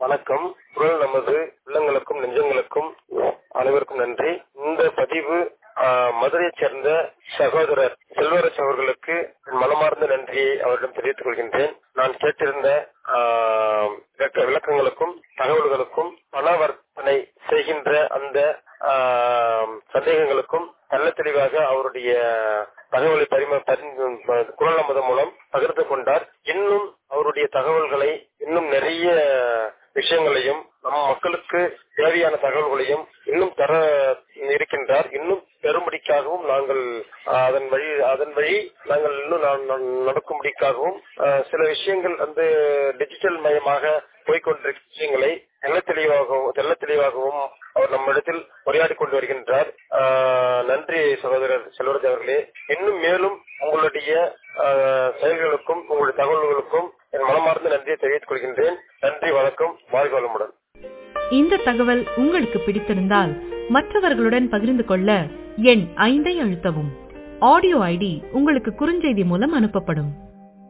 வணக்கம் குரல் நமது உள்ளங்களுக்கும் நெஞ்சங்களுக்கும் அனைவருக்கும் நன்றி இந்த பதிவு ஆஹ், மதுரையைச் சேர்ந்த சகோதரர் செல்வரசு அவர்களுக்கு என் மனமார்ந்த நன்றியை அவரிடம் தெரிவித்துக் கொள்கின்றேன் நான் கேட்டிருந்த ஆஹ், விளக்க- விளக்கங்களுக்கும் தகவல்களுக்கும் பணவர்த்தனை செய்கின்ற அந்த ஆஹ், சந்தேகங்களுக்கும் நல்ல தெளிவாக அவருடைய தகவலை பரிம பரி- குரல் நமது மூலம் பகிர்ந்து கொண்டார் இன்னும் அவருடைய தகவல்களை இன்னும் நிறைய விஷயங்களையும் நம் மக்களுக்கு தேவையான தகவல்களையும் இன்னும் தர இருக்கின்றார் இன்னும் பெரும்படிக்காகவும் நாங்கள் ஆஹ், அதன் வழி அதன் வழி நாங்கள் இன்னும் நா- நா- நடக்கும்படிக்காகவும் ஆஹ், சில விஷயங்கள் வந்து டிஜிட்டல் மயமாக போய்கொண்டிருக்கிற விஷயங்களை தெள்ள தெளிவாகவும் தெள்ள தெளிவாகவும் அவர் நம்மிடத்தில் உரையாடி கொண்டு வருகின்றார் ஆஹ், நன்றி சகோதரர் செல்வராஜ் அவர்களே இன்னும் மேலும் உங்களுடைய ஆஹ், செயல்களுக்கும் உங்களுடைய தகவல்களுக்கும் என் மனமார்ந்த நன்றியை தெரிவித்துக் கொள்கின்றேன் நன்றி வணக்கம் வாழ்க வளமுடன் இந்த தகவல் உங்களுக்கு பிடித்திருந்தால் மற்றவர்களுடன் பகிர்ந்து கொள்ள எண் ஐந்தை அழுத்தவும் ஆடியோ ஐடி உங்களுக்கு குறுஞ்செய்தி மூலம் அனுப்பப்படும்